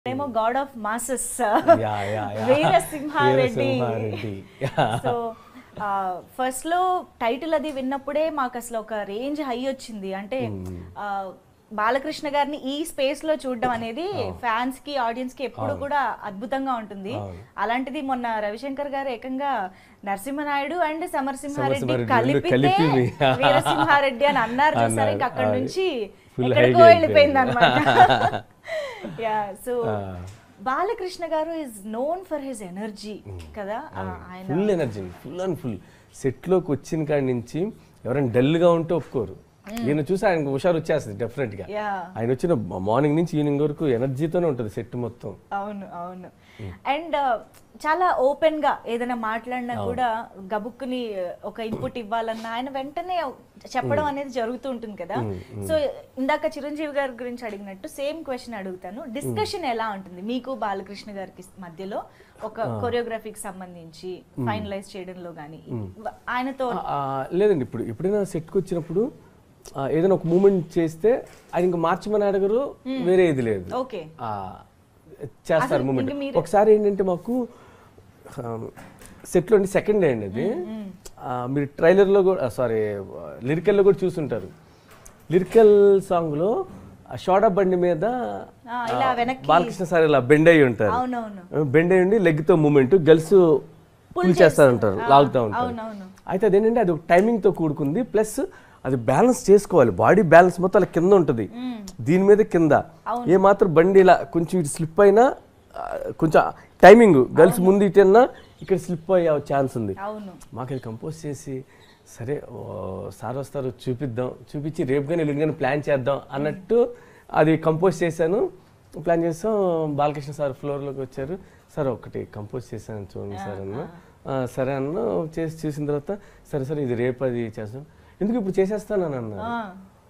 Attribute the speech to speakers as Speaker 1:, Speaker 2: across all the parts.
Speaker 1: ఏమో god of masses
Speaker 2: yeah yeah yeah
Speaker 1: Veera Simha Reddy
Speaker 2: Veera Simha Reddy. Yeah.
Speaker 1: So first లో title అది విన్నప్పుడే మాకు అసలు ఒక రేంజ్ హై వచ్చింది అంటే ఆ, బాలకృష్ణ గారిని ఈ స్పేస్ లో చూడడం అనేది ఫ్యాన్స్ కి ఆడియన్స్ కి ఎప్పుడు కూడా అద్భుతంగా ఉంటుంది
Speaker 2: అవును.
Speaker 1: అలాంటిది మొన్న రవిశంకర్ గారు ఏకంగా నరసింహనాయుడు అండ్ సమరసింహారెడ్డి
Speaker 2: సమరసింహారెడ్డి రెండు
Speaker 1: కలిపితే
Speaker 2: కలిపి
Speaker 1: వీరసింహారెడ్డి అని అన్నారు చూసారు
Speaker 2: అన్నారు.
Speaker 1: ఇంకా అక్కడ
Speaker 2: అవును.
Speaker 1: నుంచి
Speaker 2: Full
Speaker 1: ఎక్కడికో
Speaker 2: high
Speaker 1: వెళ్ళిపోయింది అనమాట
Speaker 2: అయిపోయింది.
Speaker 1: యా సో
Speaker 2: ఆ.
Speaker 1: Balakrishna garu is known for his energy కదా ఆ, ఆయన
Speaker 2: full energy full and full సెట్లోకి వచ్చిన కాడి నుంచి ఎవరైనా డల్గా ఉంటే ఒప్పుకోరు ఈయన చూసి ఆయనకు హుషారు వచ్చేస్తుంది డెఫినెట్ గా
Speaker 1: యా
Speaker 2: ఆయన వచ్చిన మార్నింగ్ నుంచి ఈవినింగ్ వరకు ఎనర్జీతోనే ఉంటుంది సెట్ మొత్తం
Speaker 1: అవును అవును అండ్ చాలా ఓపెన్ గా ఏదైనా మాట్లాడినా కూడా గబుక్కుని ఒక ఇన్పుట్ ఇవ్వాలన్నా ఆయన వెంటనే చెప్పడం అనేది జరుగుతూ ఉంటుంది కదా సో ఇందాక చిరంజీవి గారి గురించి అడిగినట్టు సేమ్ క్వశ్చన్ అడుగుతాను డిస్కషన్ ఎలా ఉంటుంది మీకు బాలకృష్ణ గారికి మధ్యలో ఒక కొరియోగ్రఫీకి సంబంధించి ఫైనలైజ్ చేయడంలో కానీ ఆయనతో
Speaker 2: ఆ, లేదండి ఇప్పుడు ఎప్పుడైనా సెట్కి వచ్చినప్పుడు ఆ, ఏదైనా ఒక మూమెంట్ చేస్తే ఆయన ఇంకా మార్చమని అడగరు వేరే ఇది లేదు
Speaker 1: ఓకే
Speaker 2: ఆ, చేస్తారు
Speaker 1: అసలు
Speaker 2: మూమెంట్
Speaker 1: ఇంక మీరు-
Speaker 2: ఒకసారి ఏంటంటే మాకు సెట్లో అండి సెకండ్ డే అండి అది ఆ, మీరు ట్రైలర్లో కూడా సారీ లిరికల్లో కూడా చూసుంటారు లిరికల్ సాంగ్లో షార్ట్ బండి మీద
Speaker 1: ఆ, ఇలా వెనక్కి
Speaker 2: బాలకృష్ణ సార్ ఇలా బెండ్ అయ్యి ఉంటారు
Speaker 1: అవునవును
Speaker 2: బెండ్ అయ్యి ఉండి లెగ్తో మూమెంట్ గర్ల్స్ పుల్ చేస్తారంటారు లాగుతూ ఉంటారు
Speaker 1: అవునవును
Speaker 2: అయితే అదేంటంటే అది ఒక టైమింగ్తో కూడుకుంది ప్లస్ అది బ్యాలెన్స్ చేసుకోవాలి బాడీ బ్యాలెన్స్ మొత్తం అలా కింద ఉంటుంది దీని మీద కింద ఏ మాత్రం బండి ఇలా కొంచెం ఇటు స్లిప్ అయినా ఆ, కొంచెం టైమింగ్ గర్ల్స్ ముందు ఇటన్నా ఇక్కడ స్లిప్ అయ్యే ఛాన్స్ ఉంది
Speaker 1: అవును
Speaker 2: మాకు అది కంపోజ్ చేసి సరే ఓ, సార్ వస్తారు చూపిద్దాం చూపించి రేపు కానీ ఎల్లుండి కానీ ప్లాన్ చేద్దాం అన్నట్టు అది కంపోజ్ చేశాను ప్లాన్ చేస్తాం బాలకృష్ణ సార్ ఫ్లోర్లోకి వచ్చారు సార్ ఒకటి కంపోజ్ చేశాను చూడండి సార్ అన్న "ఆ, సరే అన్న చేసి చూసిన తర్వాత సరే సరే ఇది రేపు అది చేస్తాం ఎందుకు ఇప్పుడు చేసేస్తాను అని అన్నారు
Speaker 1: ఆ,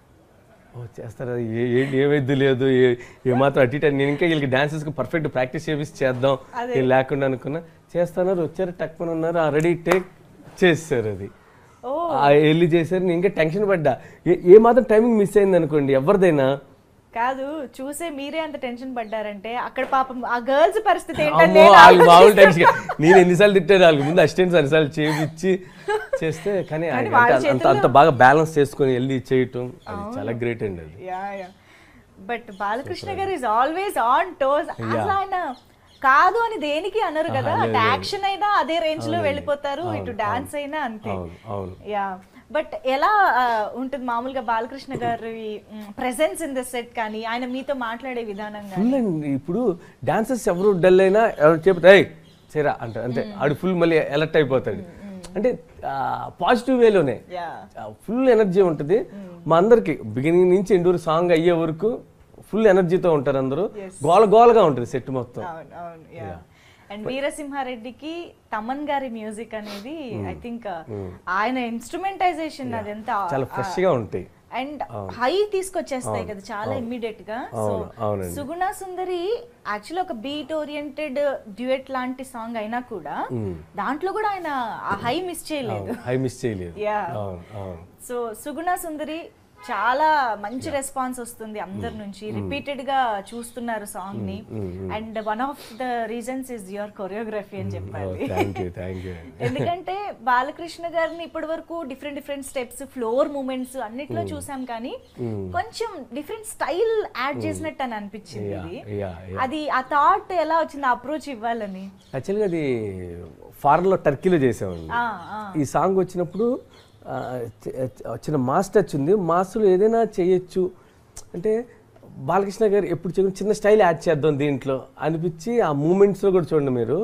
Speaker 2: ఓ చేస్తారు అది ఏ ఏంటి ఏమైద్ది లేదు ఏ ఏమాత్రం అటు ఇటు అని నేను ఇంకా వీళ్ళకి డాన్సెస్కి పర్ఫెక్ట్ ప్రాక్టీస్ చేపిస్తే చేద్దాం నేను లేకుండా అనుకున్నా చేస్తున్నారు వచ్చారు టక్మన్ ఉన్నారు ఆ రెడీ టేక్ చేస్తారు అది
Speaker 1: ఓ
Speaker 2: ఆ వెళ్ళి చేశారు నేను ఇంకా టెన్షన్ పడ్డా ఏ ఏ మాత్రం టైమింగ్ మిస్ అయింది అనుకోండి ఎవరిదైనా
Speaker 1: కాదు చూసే మీరే అంత టెన్షన్ పడ్డారంటే అక్కడ పాపం ఆ గర్ల్స్ పరిస్థితి
Speaker 2: అమ్మో
Speaker 1: ఏంటంటే
Speaker 2: వాళ్ళు మామూలు టెన్షన్ నేను ఎన్నిసార్లు తిట్టాను వాళ్ళకి ముందు అసిస్టెంట్స్ అన్నిసార్లు చేపించి చేస్తే కానీ ఆయన
Speaker 1: వాళ్ళ
Speaker 2: అంటే అంత అంత బాగా బ్యాలెన్స్ చేసుకొని వెళ్ళి చేయటం అది చాలా గ్రేట్ అండి అది
Speaker 1: yeah yeah but Balakrishna garu is always on toes అసలు ఆయన కాదు అని దేనికి అనరు కదా అటు యాక్షన్ అయినా అదే రేంజ్ లో వెళ్ళిపోతారు ఇటు డాన్స్ అయినా అంతే
Speaker 2: అవును అవును
Speaker 1: యా బట్ ఎలా ఆ, ఉంటుంది మామూలుగా బాలకృష్ణ గారి ప్రెసెన్స్ ఇన్ ద సెట్ కానీ ఆయన మీతో మాట్లాడే విధానం కానీ
Speaker 2: ఫుల్ అండి ఇప్పుడు డాన్సర్స్ ఎవరు డల్ అయినా ఎవరు చెప్తే ఏయ్ చేరా అంటారు అంతే ఆడు ఫుల్ మళ్ళీ అలర్ట్ అయిపోతాడు అంటే పాజిటివ్ వేలోనే
Speaker 1: యా
Speaker 2: ఫుల్ ఎనర్జీ ఉంటుంది మా అందరికి బిగినింగ్ నుంచి ఎండూరు సాంగ్ అయ్యే వరకు ఫుల్ ఎనర్జీతో ఉంటారు అందరూ గోల గోలగా ఉంటుంది సెట్ మొత్తం
Speaker 1: అవును అవును యా అండ్ వీరసింహారెడ్డికి తమన్ గారి మ్యూజిక్ అనేది ఐ థింక్ ఆయన ఇన్స్ట్రుమెంటైజేషన్ అదంతా
Speaker 2: చాలా ఫ్రెష్ గా ఉంటాయి
Speaker 1: అండ్ హై తీసుకొచ్చేస్తాయి కదా చాలా ఇమ్మీడియట్ గా సో
Speaker 2: అవును అవునండి
Speaker 1: సుగుణ సుందరి యాక్చువల్లీ ఒక బీట్ ఓరియంటెడ్ డ్యూయట్ లాంటి సాంగ్ అయినా కూడా దాంట్లో కూడా ఆయన ఆ హై మిస్ చేయలేదు
Speaker 2: హై మిస్ చేయలేదు
Speaker 1: Yeah.
Speaker 2: అవును అవును
Speaker 1: సో సుగుణ సుందరి చాలా మంచి రెస్పాన్స్ వస్తుంది అందరి నుంచి రిపీటెడ్ గా చూస్తున్నారు సాంగ్ ని and one of the reasons is your choreography అని చెప్పాలి
Speaker 2: థ్యాంక్ యూ థ్యాంక్ యూ
Speaker 1: ఎందుకంటే బాలకృష్ణ గారిని ఇప్పటి వరకు different different steps floor movements అన్నిట్లో చూసాం కానీ కొంచెం డిఫరెంట్ స్టైల్ యాడ్ చేసినట్టు అని అనిపించింది ఇది
Speaker 2: యా
Speaker 1: అది ఆ థాట్ ఎలా వచ్చింది అప్రోచ్ ఇవ్వాలని
Speaker 2: యాక్చువల్గా అది ఫారెన్లో టర్కీలో చేసామండి
Speaker 1: ఆ, ఆ.
Speaker 2: ఈ సాంగ్ వచ్చినప్పుడు ఆ, చ- చ- చిన్న మాస్ టచ్ ఉంది మాస్లో ఏదైనా చేయొచ్చు అంటే బాలకృష్ణ గారు ఎప్పుడు చేయకుండా చిన్న స్టైల్ యాడ్ చేద్దాం దీంట్లో అనిపించి ఆ మూమెంట్స్లో కూడా చూడండి మీరు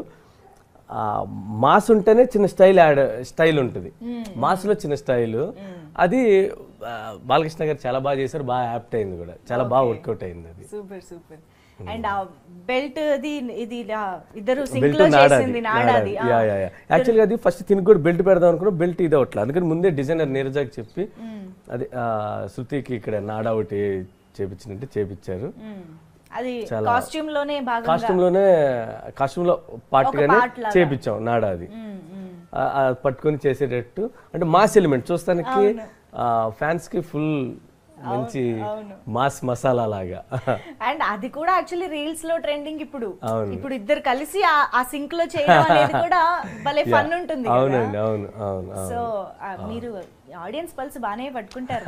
Speaker 2: ఆ మాస్ ఉంటేనే చిన్న స్టైల్ యాడ్ స్టైల్ ఉంటుంది మాస్లో చిన్న స్టైల్ అది ఆ, బాలకృష్ణ గారు చాలా బాగా చేశారు బాగా యాప్ట్ అయింది కూడా చాలా బాగా వర్కౌట్ అయింది అది
Speaker 1: సూపర్ సూపర్ అండ్ ఆ బెల్ట్ అది ఇది ఇలా ఇద్దరు సింక్
Speaker 2: బెల్ట్
Speaker 1: లో
Speaker 2: నాడాది
Speaker 1: చేసింది నాడాది ఆ.
Speaker 2: యా యా యా యాక్చువల్గా అది ఫస్ట్ తిని కూడా బెల్ట్ పెడదాం అనుకున్నా బెల్ట్ ఇది అవట్లేదు అందుకని ముందే డిజైనర్ నీరజాకి చెప్పి అది ఆ, శృతికి ఇక్కడ నాడా ఒకటి చేపించినట్టు చేపించారు
Speaker 1: మ్మ్. అది కాస్ట్యూమ్ లోనే భాగంగా
Speaker 2: కాస్ట్యూమ్ లోనే కాస్ట్యూమ్ లో పార్ట్ గానే
Speaker 1: part లాగా.
Speaker 2: చేపించాం నాడా అది
Speaker 1: మ్మ్, మ్మ్.
Speaker 2: ఆ- ఆ పట్టుకొని చేసేటట్టు అంటే మాస్ ఎలిమెంట్ చూస్తానికి ఫ్యాన్స్ కి ఫుల్ మంచి
Speaker 1: అవును.
Speaker 2: మాస్ మసాలా లాగా
Speaker 1: అండ్ అది కూడా యాక్చువల్లీ రీల్స్ లో ట్రెండింగ్ ఇప్పుడు
Speaker 2: అవును.
Speaker 1: ఇప్పుడు ఇద్దరు కలిసి ఆ- ఆ సింక్ లో చేయడం అనేది కూడా భలే ఫన్ ఉంటుంది కదా.
Speaker 2: అవునండి అవును అవును అవును
Speaker 1: సో ఆ, మీరు ఆడియన్స్ పల్స్ బాగానే పట్టుకుంటారు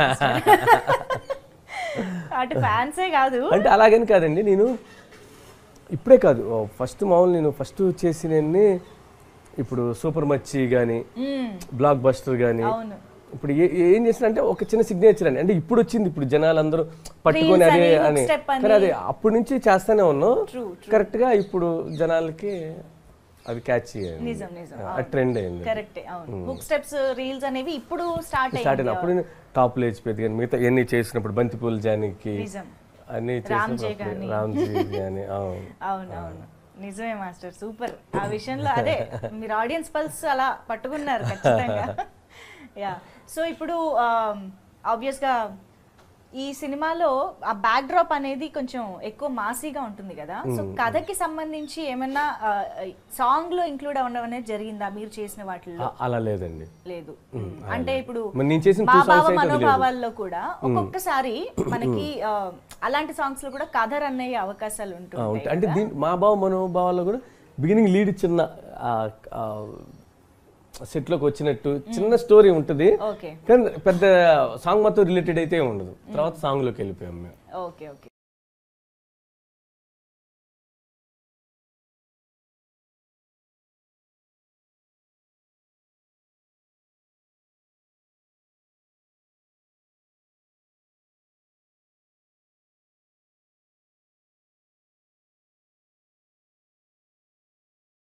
Speaker 1: అటు ఫ్యాన్సే కాదు
Speaker 2: అంటే అలాగని కాదండి నేను ఇప్పుడే కాదు ఫస్ట్ మామూలు నేను ఫస్ట్ చేసినన్ని ఇప్పుడు సూపర్ మచ్చి కానీ
Speaker 1: మ్మ్.
Speaker 2: బ్లాక్ బస్టర్ కానీ
Speaker 1: అవును
Speaker 2: ఇప్పుడు ఏ- ఏం చేసిన అంటే ఒక చిన్న సిగ్నేచర్ అని అంటే ఇప్పుడు వచ్చింది ఇప్పుడు జనాలందరూ పట్టుకొని
Speaker 1: Reels
Speaker 2: అదే
Speaker 1: అని, hook
Speaker 2: అని
Speaker 1: step అని.
Speaker 2: కానీ అది అప్పటి నుంచి చేస్తానే ఉన్నాం
Speaker 1: True,
Speaker 2: కరెక్ట్ గా ఇప్పుడు జనాలకి అది క్యాచ్
Speaker 1: నిజం నిజం
Speaker 2: ఆ ట్రెండ్ అయింది
Speaker 1: కరెక్టే అవును హుక్ స్టెప్స్ రీల్స్ అనేవి ఇప్పుడు స్టార్ట్
Speaker 2: స్టార్ట్
Speaker 1: అయ్యింది
Speaker 2: అయినప్పుడు టాప్ లేచిపోయింది కానీ మిగతా ఎన్ని చేసినప్పుడు బంతిపూల జానికి
Speaker 1: నిజం
Speaker 2: అన్ని
Speaker 1: రామ్జీ
Speaker 2: చేసినప్పుడు
Speaker 1: గాని.
Speaker 2: రామ్జీ కానీ అవును
Speaker 1: అవును అవును నిజమే మాస్టర్ సూపర్ ఆ విషయంలో అదే మీరు ఆడియన్స్ పల్స్ అలా పట్టుకున్నారు ఖచ్చితంగా యా సో ఇప్పుడు ఆబ్వియస్ గా ఈ సినిమాలో ఆ బ్యాక్ డ్రాప్ అనేది కొంచెం ఎక్కువ మాసీగా ఉంటుంది కదా సో కథకి సంబంధించి ఏమన్నా సాంగ్ లో ఇంక్లూడ్ అవ్వడం అనేది జరిగిందా మీరు చేసిన వాటిల్లో
Speaker 2: ఆ- అలా లేదండి
Speaker 1: లేదు అంటే ఇప్పుడు
Speaker 2: మరి నేను చేసిన
Speaker 1: మా
Speaker 2: two songs
Speaker 1: భావ
Speaker 2: అయితే అది లేదు.
Speaker 1: మనోభావాల్లో కూడా ఒక్కొక్కసారి మనకి ఆ, అలాంటి సాంగ్స్ లో కూడా కథ రన్ అయ్యే అవకాశాలు
Speaker 2: ఆ,
Speaker 1: ఉంటుంటాయి
Speaker 2: ఉంటాయి. అంటే దీని మా భావ మనోభావాల్లో కూడా బిగినింగ్ లీడ్ చిన్న సెట్లోకి వచ్చినట్టు చిన్న స్టోరీ ఉంటుంది
Speaker 1: ఓకే
Speaker 2: కానీ పెద్ద సాంగ్ మొత్తం రిలేటెడ్ అయితే ఉండదు తర్వాత సాంగ్లోకి వెళ్ళిపోయాం మేము
Speaker 1: ఓకే ఓకే